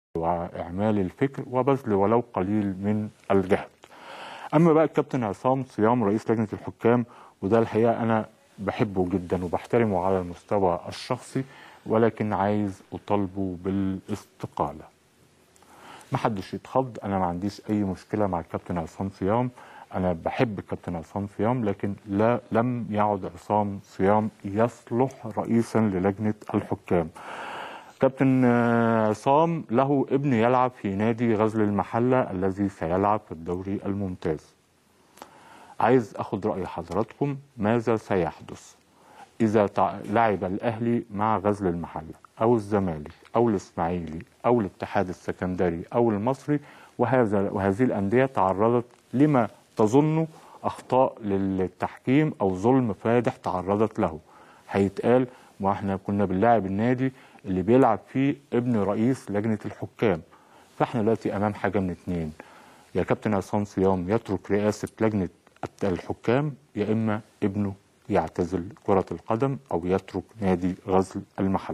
واعمال الفكر وبذل ولو قليل من الجهد اما بقى الكابتن عصام صيام رئيس لجنه الحكام وده الحقيقه انا بحبه جدا وبحترمه على المستوى الشخصي ولكن عايز اطالبه بالاستقاله ما حدش يتخض انا ما عنديش اي مشكله مع الكابتن عصام صيام انا بحب الكابتن عصام صيام لكن لا لم يعد عصام صيام يصلح رئيسا للجنه الحكام كابتن عصام له ابن يلعب في نادي غزل المحله الذي سيلعب في الدوري الممتاز عايز اخد راي حضراتكم ماذا سيحدث اذا لعب الاهلي مع غزل المحله او الزمالك او الاسماعيلي او الاتحاد السكندري او المصري وهذا وهذه الانديه تعرضت لما تظن اخطاء للتحكيم او ظلم فادح تعرضت له هيتقال ما احنا كنا بنلاعب النادي اللي بيلعب فيه ابن رئيس لجنه الحكام فاحنا دلوقتي امام حاجه من اتنين يا كابتن عصام صيام يترك رئاسه لجنه الحكام يا اما ابنه يعتزل كره القدم او يترك نادي غزل المحله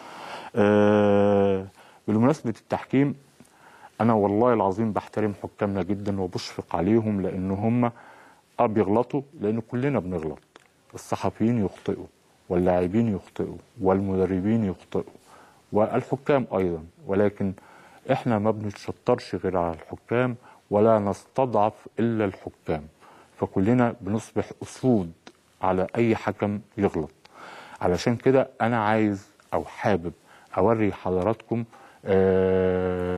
أه بمناسبه التحكيم انا والله العظيم بحترم حكامنا جدا وبشفق عليهم لان هم اه بيغلطوا لان كلنا بنغلط الصحفيين يخطئوا واللاعبين يخطئوا والمدربين يخطئوا والحكام ايضا ولكن احنا ما بنتشطرش غير على الحكام ولا نستضعف الا الحكام فكلنا بنصبح اسود على اي حكم يغلط علشان كده انا عايز او حابب اوري حضراتكم آه